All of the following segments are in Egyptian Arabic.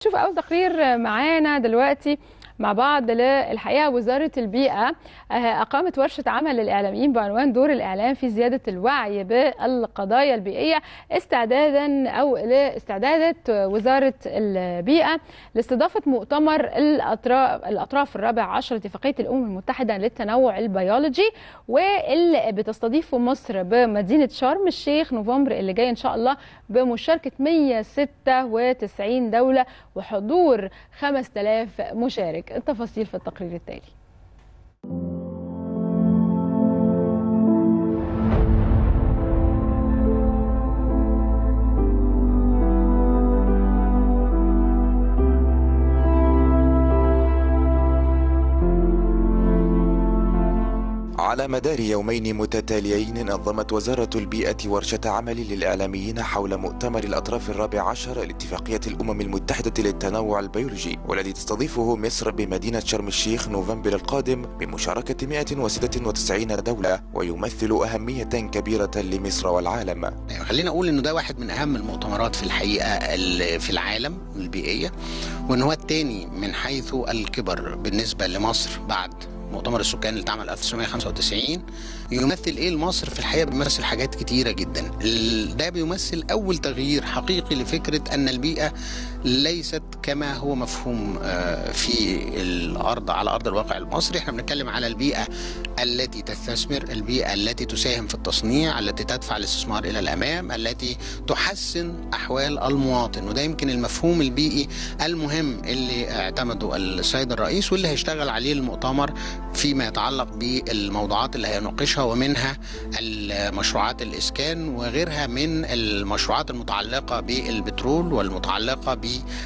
شوف اول تقرير معانا دلوقتي مع بعض للحقيقه وزاره البيئه اقامت ورشه عمل للاعلاميين بعنوان دور الاعلام في زياده الوعي بالقضايا البيئيه استعدادا او لاستعدادات وزاره البيئه لاستضافه مؤتمر الاطراف الاطراف الرابع عشر اتفاقيه الامم المتحده للتنوع البيولوجي واللي بتستضيفه مصر بمدينه شرم الشيخ نوفمبر اللي جاي ان شاء الله بمشاركه 196 دوله وحضور 5000 مشارك التفاصيل في التقرير التالي على مدار يومين متتاليين نظمت وزارة البيئة ورشة عمل للإعلاميين حول مؤتمر الأطراف الرابع عشر لاتفاقية الأمم المتحدة للتنوع البيولوجي والذي تستضيفه مصر بمدينة شرم الشيخ نوفمبر القادم بمشاركة 196 دولة ويمثل أهمية كبيرة لمصر والعالم خلينا أقول أنه ده واحد من أهم المؤتمرات في الحقيقة في العالم البيئية وأن هو الثاني من حيث الكبر بالنسبة لمصر بعد مؤتمر السكان اللي اتعمل 1995 يمثل ايه لمصر في الحقيقه بيمثل حاجات كتيره جدا ده بيمثل اول تغيير حقيقي لفكره ان البيئه ليست كما هو مفهوم في الارض على ارض الواقع المصري احنا بنتكلم على البيئه التي تستثمر البيئه التي تساهم في التصنيع التي تدفع الاستثمار الى الامام التي تحسن احوال المواطن وده يمكن المفهوم البيئي المهم اللي اعتمده السيد الرئيس واللي هيشتغل عليه المؤتمر فيما يتعلق بالموضوعات اللي هيناقشها ومنها المشروعات الاسكان وغيرها من المشروعات المتعلقه بالبترول والمتعلقه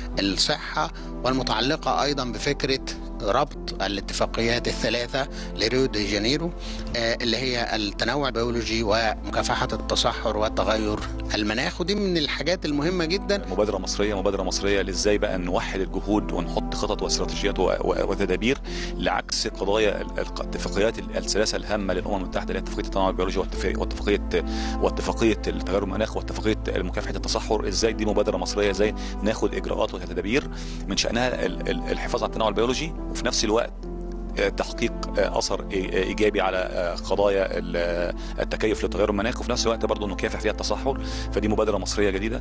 بالصحه والمتعلقه ايضا بفكره ربط الاتفاقيات الثلاثة لريو دي جانيرو اللي هي التنوع البيولوجي ومكافحة التصحر والتغير المناخ ودي من الحاجات المهمة جدا مبادرة مصرية مبادرة مصرية لازاي بقى نوحد الجهود ونحط خطط واستراتيجيات وتدابير لعكس قضايا الاتفاقيات الثلاثة الهامة للأمم المتحدة اللي هي اتفاقية التنوع البيولوجي واتفاقية واتفاقية التغير المناخ واتفاقية مكافحة التصحر ازاي دي مبادرة مصرية ازاي ناخد اجراءات وتدابير من شأنها الحفاظ على التنوع البيولوجي وفي نفس الوقت تحقيق اثر ايجابي على قضايا التكيف للتغير المناخي وفي نفس الوقت برضه نكافح فيها التصحر فدي مبادره مصريه جديده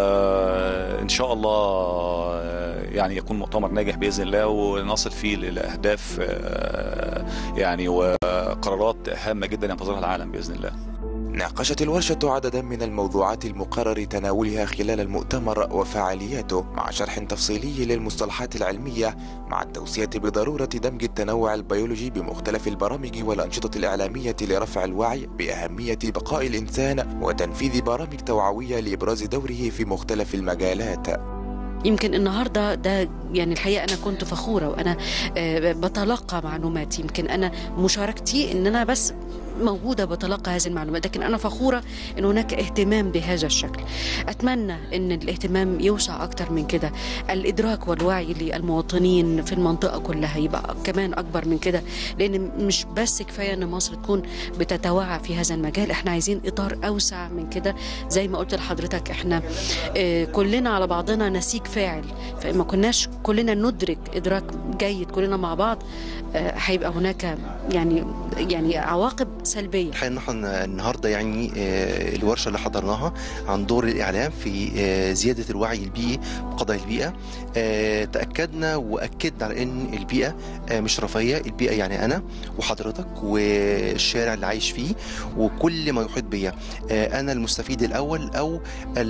فان شاء الله يعني يكون مؤتمر ناجح باذن الله ونصل فيه لاهداف يعني وقرارات هامه جدا ينتظرها العالم باذن الله ناقشت الورشة عددا من الموضوعات المقرر تناولها خلال المؤتمر وفعالياته مع شرح تفصيلي للمصطلحات العلمية مع التوصية بضرورة دمج التنوع البيولوجي بمختلف البرامج والأنشطة الإعلامية لرفع الوعي بأهمية بقاء الإنسان وتنفيذ برامج توعوية لإبراز دوره في مختلف المجالات يمكن النهارده ده يعني الحقيقه انا كنت فخوره وانا بتلقى معلومات يمكن انا مشاركتي ان انا بس موجوده بتلقى هذه المعلومات لكن انا فخوره ان هناك اهتمام بهذا الشكل اتمنى ان الاهتمام يوسع اكتر من كده الادراك والوعي للمواطنين في المنطقه كلها يبقى كمان اكبر من كده لان مش بس كفايه ان مصر تكون بتتوعى في هذا المجال احنا عايزين اطار اوسع من كده زي ما قلت لحضرتك احنا كلنا على بعضنا نسيج فاعل فما كناش كلنا ندرك ادراك جيد كلنا مع بعض هيبقى هناك يعني يعني عواقب سلبيه الحقيقه نحن النهارده يعني الورشه اللي حضرناها عن دور الاعلام في زياده الوعي البيئي بقضايا البيئه تاكدنا واكدنا على ان البيئه مش رفاهيه البيئه يعني انا وحضرتك والشارع اللي عايش فيه وكل ما يحيط بيا انا المستفيد الاول او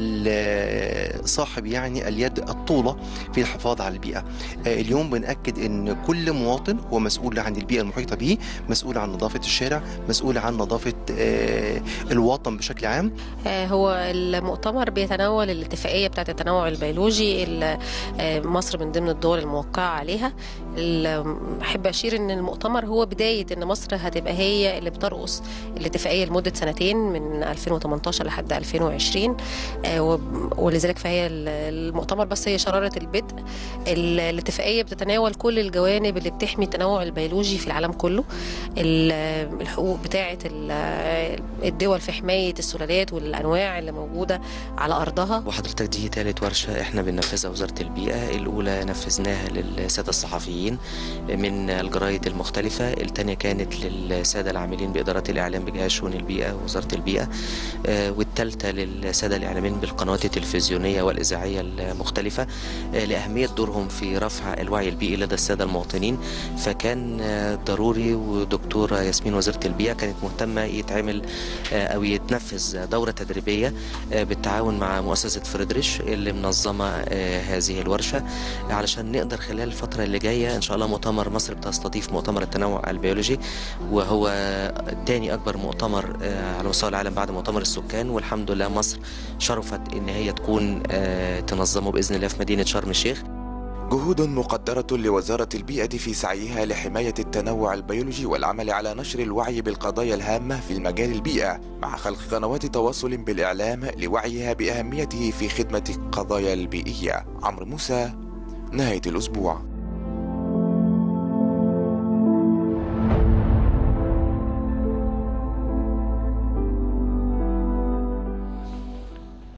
صاحب يعني اليد الطوله في الحفاظ على البيئه اليوم بناكد ان كل مواطن هو مسؤول عن البيئه المحيطه به مسؤول عن نظافه الشارع مسؤول عن نظافه الوطن بشكل عام هو المؤتمر بيتناول الاتفاقيه بتاعه التنوع البيولوجي اللي مصر من ضمن الدول الموقعه عليها احب اشير ان المؤتمر هو بدايه ان مصر هتبقى هي اللي بترقص الاتفاقيه لمده سنتين من 2018 لحد 2020 ولذلك فهي المؤتمر بس هي شراره البدء الاتفاقيه بتتناول كل الجوانب اللي بتحمي التنوع البيولوجي في العالم كله الحقوق بتاعه الدول في حمايه السلالات والانواع اللي موجوده على ارضها وحضرتك دي ثالث ورشه احنا بننفذها وزاره البيئه الاولى نفذناها للساده الصحفيين من الجرايد المختلفه الثانيه كانت للساده العاملين بادارات الاعلام بجهاز شؤون البيئه ووزاره البيئه والثالثه للساده الاعلاميين بالقنوات التلفزيونيه والاذاعيه المختلفه لاهميه دورهم في رفع الوعي البيئي لدى الساده المواطنين فكان ضروري ودكتوره ياسمين وزيره البيئه كانت مهتمه يتعمل او يتنفذ دوره تدريبيه بالتعاون مع مؤسسه فريدريش اللي منظمه هذه الورشه علشان نقدر خلال الفتره اللي جايه ان شاء الله مؤتمر مصر بتستضيف مؤتمر التنوع البيولوجي وهو ثاني اكبر مؤتمر على مستوى العالم بعد مؤتمر السكان والحمد لله مصر شرفت ان هي تكون تنظمه باذن الله في مدينه شرم الشيخ جهود مقدرة لوزارة البيئة في سعيها لحماية التنوع البيولوجي والعمل على نشر الوعي بالقضايا الهامة في المجال البيئة مع خلق قنوات تواصل بالإعلام لوعيها بأهميته في خدمة القضايا البيئية عمرو موسى نهاية الأسبوع